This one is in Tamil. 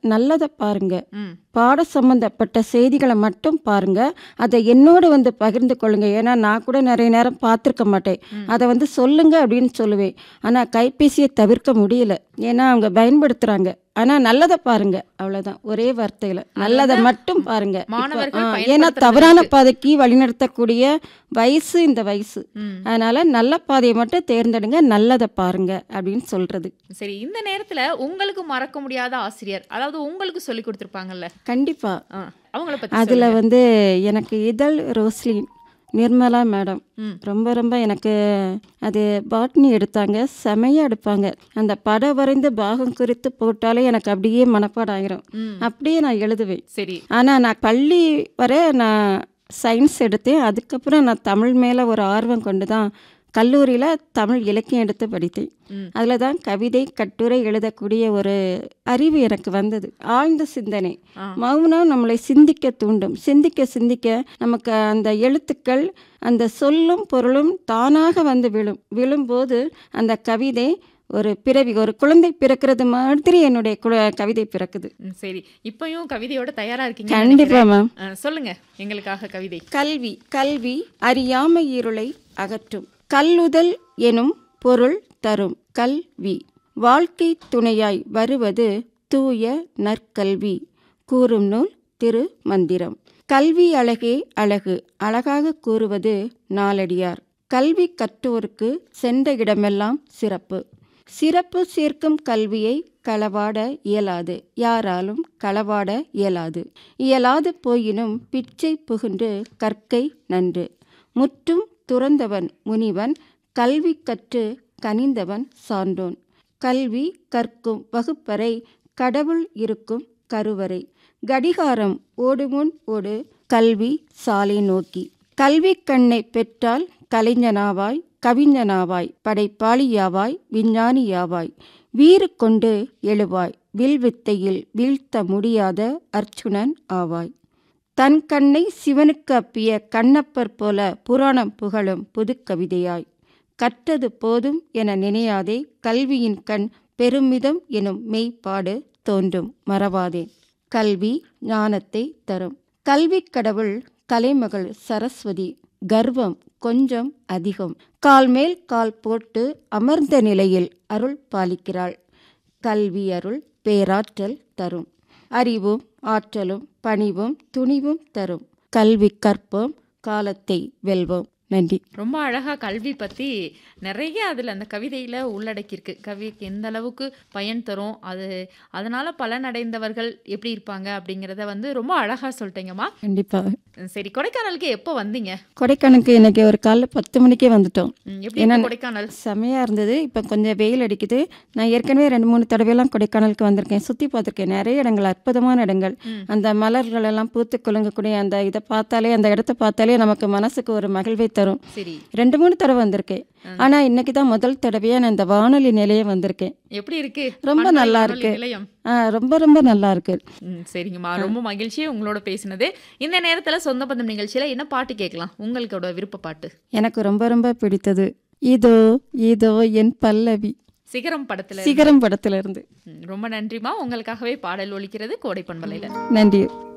நல்லதை பாருங்க ம் பாட சம்பந்தப்பட்ட செய்திகளை மட்டும் பாருங்க அதை என்னோடு வந்து பகிர்ந்து கொள்ளுங்க ஏன்னா நான் கூட நிறைய நேரம் பார்த்துருக்க மாட்டேன் அதை வந்து சொல்லுங்க அப்படின்னு சொல்லுவேன் ஆனால் கைபேசியை தவிர்க்க முடியல ஏன்னா அவங்க பயன்படுத்துறாங்க ஆனால் நல்லதை பாருங்க அவ்வளோதான் ஒரே வார்த்தையில் நல்லதை மட்டும் பாருங்க இப்ப, மாணவர்கள் ஆ, ஏன்னா பயன்படுத்துறது தவறான பாதைக்கு வழிநடத்தக்கூடிய வயசு இந்த வயசு ம் அதனால நல்ல பாதையை மட்டும் தேர்ந்தெடுங்க நல்லதை பாருங்க அப்படின்னு சொல்றது சரி இந்த நேரத்துல உங்களுக்கு மறக்க முடியாத ஆசிரியர் அதாவது உங்களுக்கு சொல்லி கொடுத்துருப்பாங்கல்ல கண்டிப்பா ஆ, அவங்கள பத்தி அதில் சொல்லுங்க. வந்து எனக்கு இதழ் ரோஸ்லின் நிர்மலா மேடம் ம். ரொம்ப ரொம்ப எனக்கு அது பாட்னி எடுத்தாங்க செமையாக எடுப்பாங்க அந்த படம் வரைந்த பாகம் குறித்து போட்டாலே எனக்கு அப்படியே மனப்பாடம் ஆயிரும் ம் அப்படியே நான் எழுதுவேன் சரி ஆனால் நான் பள்ளி வரை நான் சயின்ஸ் எடுத்தேன் அதுக்கப்புறம் நான் தமிழ் மேலே ஒரு ஆர்வம் கொண்டு தான் கல்லூரியில் தமிழ் இலக்கியம் எடுத்து படித்தேன் ம். அதில் தான் கவிதை கட்டுரை எழுதக்கூடிய ஒரு அறிவு எனக்கு வந்தது ஆழ்ந்த சிந்தனை ஆ. மௌனம் நம்மளை சிந்திக்க தூண்டும் சிந்திக்க சிந்திக்க நமக்கு அந்த எழுத்துக்கள் அந்த சொல்லும் பொருளும் தானாக வந்து விழும் விழும்போது அந்த கவிதை ஒரு பிறவி ஒரு குழந்தை பிறக்கிறது மாதிரி என்னுடைய குழ- கவிதை பிறக்குது ம், சரி இப்பயும் கவிதையோட தயாரா இருக்கீங்க கண்டிப்பா மேம் சொல்லுங்க எங்களுக்காக கவிதை கல்வி கல்வி அறியாமை இருளை அகற்றும் கல்லுதல் எனும் பொருள் தரும் கல்வி வாழ்க்கை துணையாய் வருவது தூய நற்கல்வி கூறும் நூல் திரு மந்திரம் கல்வி அழகே அழகு அழகாக கூறுவது நாலடியார் கல்வி கற்றோருக்கு சென்ற இடமெல்லாம் சிறப்பு சிறப்பு சேர்க்கும் கல்வியை களவாட இயலாது யாராலும் களவாட இயலாது இயலாது போயினும் பிச்சை புகுண்டு கற்கை நன்று முற்றும் துறந்தவன் முனிவன் கல்வி கற்று கனிந்தவன் சான்றோன் கல்வி கற்கும் வகுப்பறை கடவுள் இருக்கும் கருவறை கடிகாரம் ஓடுமுன் ஓடு கல்வி சாலை நோக்கி கல்வி கண்ணை பெற்றால் கலைஞனாவாய் கவிஞனாவாய் படைப்பாளியாவாய் விஞ்ஞானியாவாய் வீறு கொண்டு எழுவாய் வில்வித்தையில் வீழ்த்த முடியாத அர்ச்சுனன் ஆவாய் தன் கண்ணை சிவனுக்கு அப்பிய கண்ணப்பர் போல புராணம் புகழும் புதுக்கவிதையாய் கற்றது போதும் என நினையாதே கல்வியின் கண் பெருமிதம் எனும் மெய்ப்பாடு தோன்றும் மறவாதே கல்வி ஞானத்தை தரும் கல்வி கடவுள் கலைமகள் சரஸ்வதி கர்வம் கொஞ்சம் அதிகம் கால் மேல் கால் போட்டு அமர்ந்த நிலையில் அருள் பாலிக்கிறாள் கல்வி அருள் பேராற்றல் தரும் அறிவும் ஆற்றலும் பணிவும் துணிவும் தரும் கல்வி கற்போம் காலத்தை வெல்வோம் நன்றி ரொம்ப அழகா கல்வி பத்தி நிறைய அதுல அந்த கவிதையில உள்ளடக்கியிருக்கு கவிக்கு எந்த அளவுக்கு பயன் தரும் அது அதனால பலனடைந்தவர்கள் எப்படி இருப்பாங்க அப்படிங்கிறத வந்து ரொம்ப அழகா சொல்லிட்டீங்கம்மா கண்டிப்பாக சரி கொடைக்கானலுக்கு எப்போ வந்தீங்க கொடைக்கானலுக்கு இன்னைக்கு ஒரு காலைல பத்து மணிக்கே வந்துட்டோம் ம், எப்படி இருக்கு கொடைக்கானல் செமையாக இருந்தது இப்போ கொஞ்சம் வெயில் அடிக்குது நான் ஏற்கனவே ரெண்டு மூணு தடவையெல்லாம் கொடைக்கானலுக்கு வந்திருக்கேன் சுற்றி பார்த்துருக்கேன் நிறைய இடங்கள் அற்புதமான இடங்கள் ம். அந்த மலர்கள் எல்லாம் பூத்து குலுங்கக்கூடிய அந்த இதை பார்த்தாலே அந்த இடத்த பார்த்தாலே நமக்கு மனசுக்கு ஒரு மகிழ்வை தரும் சரி ரெண்டு மூணு தடவை வந்திருக்கேன் ஆனால் இன்னைக்கு தான் முதல் தடவையாக நான் இந்த வானொலி நிலையம் வந்திருக்கேன் எப்படி இருக்கு ரொம்ப மன்னார் நல்லா வானொலி இருக்கு. நிலையம் ஆ, ரொம்ப ரொம்ப நல்லா இருக்கு ம், சரிங்கம்மா ரொம்ப மகிழ்ச்சி உங்களோட பேசினது இந்த நேரத்துல சொந்த பந்தம் நிகழ்ச்சியில என்ன பாட்டு கேட்கலாம் உங்களுக்கோட விருப்ப பாட்டு எனக்கு ரொம்ப ரொம்ப பிடித்தது இதோ இதோ என் பல்லவி சிகரம் படத்துல சிகரம் படத்துல இருந்து ம், ரொம்ப நன்றிமா உங்களுக்காகவே பாடல் ஒலிக்கிறது கோடை பண்பலையில நன்றி